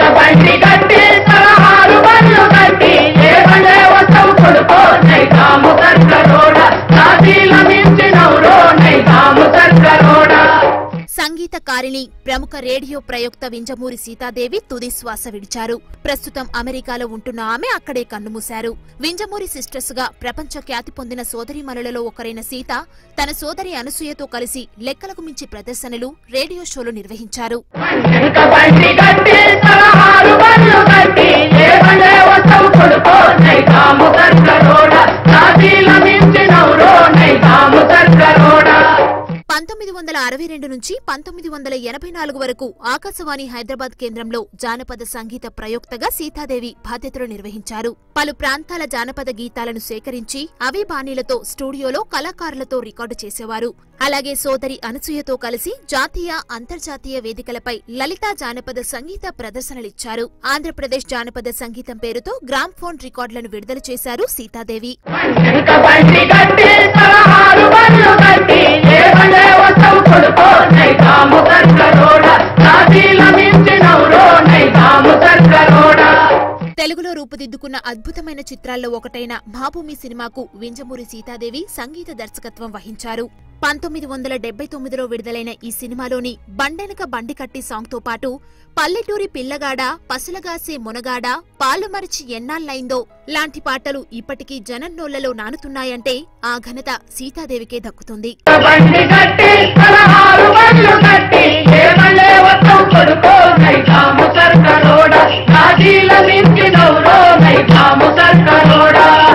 బండి కట్టి సలహాలు బండ్లు కట్టి ఏ బండే వస్తాం కొడుకో నైతాము తర్కరోడ రాజీల మించినవురో నైతాము తర్కరోడ సంగీతకారిణి ప్రముఖ రేడియో ప్రయోక్త వింజమూరి సీతాదేవి తుది శ్వాస విడిచారు ప్రస్తుతం అమెరికాలో ఉంటున్న ఆమె అక్కడే కన్నుమూశారు వింజమూరి సిస్టర్స్ గా ప్రపంచ ఖ్యాతి పొందిన సోదరీమణులలో ఒకరైన సీత తన సోదరి అనసూయతో కలిసి లెక్కలకు మించి ప్రదర్శనలు రేడియో షోలు నిర్వహించారు వెనుక బండి కట్టి సలహాలు బండ్లు కట్టి ఏ బండే వస్తాం కొడుకో నైతాము తర్కరోడ రాజీల మించినవురో నైతాము తర్కరోడ పంతొమ్మిది వందల అరవై రెండు నుంచి పంతొమ్మిది వందల ఎనభై నాలుగు వరకు ఆకాశవాణి హైదరాబాద్ కేంద్రంలో జానపద సంగీత ప్రయోక్తగా సీతాదేవి బాధ్యతలు నిర్వహించారు పలు ప్రాంతాల జానపద గీతాలను సేకరించి అవే బాణీలతో స్టూడియోలో కళాకారులతో రికార్డు చేసేవారు అలాగే సోదరి అనసూయతో కలిసి జాతీయ అంతర్జాతీయ వేదికలపై లలితా జానపద సంగీత ప్రదర్శనలిచ్చారు ఆంధ్రప్రదేశ్ జానపద సంగీతం పేరుతో గ్రామ్ ఫోన్ రికార్డులను విడుదల చేశారు సీతాదేవి వెనుక బండి కట్టి సలహాలు బండ్లు కట్టి ఏ బండే వస్తాం కొడుకో నైతాము తర్కరోడ రాజీల మించినవురో నైతాము తర్కరోడ తెలుగులో రూపుదిద్దుకున్న అద్భుతమైన చిత్రాల్లో ఒకటైన మాభూమి సినిమాకు వింజమూరి సీతాదేవి సంగీత దర్శకత్వం వహించారు పంతొమ్మిది వందల డెబ్బై తొమ్మిదిలో విడుదలైన ఈ సినిమాలోని బండెనక బండి కట్టి సాంగ్తో పాటు పల్లెటూరి పిల్లగాడ పసులగాసే మునగాడ పాలు మరిచి ఎన్నాళ్ళైందో లాంటి పాటలు ఇప్పటికీ జనన్నోళ్లలో నానుతున్నాయంటే ఆ ఘనత సీతాదేవికే దక్కుతుంది బండి కట్టి సలహాలు బండ్లు కట్టి ఏ బండే వస్తాం కొడుకో నైతాము తర్కరోడ రాజీల మించినవురో నైతాము తర్కరోడ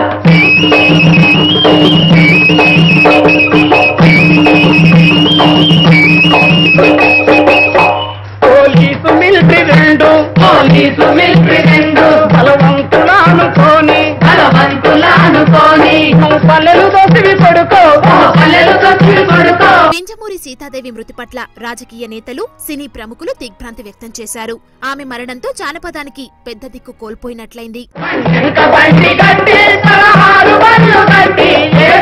పోలీసు మిలిటరీ రెండు పోలీసు మిలిటరీ రెండు బలవంతులానుకోని బలవంతులానుకోని పల్లెలు దోసివి కొడుకో పల్లెలు దోసివి కొడుకో వింజమూరి సీతాదేవి మృతి పట్ల రాజకీయ నేతలు సినీ ప్రముఖులు దిగ్భ్రాంతి వ్యక్తం చేశారు ఆమె మరణంతో జానపదానికి పెద్ద దిక్కు కోల్పోయినట్లయింది వెనుక బండి కట్టి సలహాలు బండ్లు కట్టి ఏ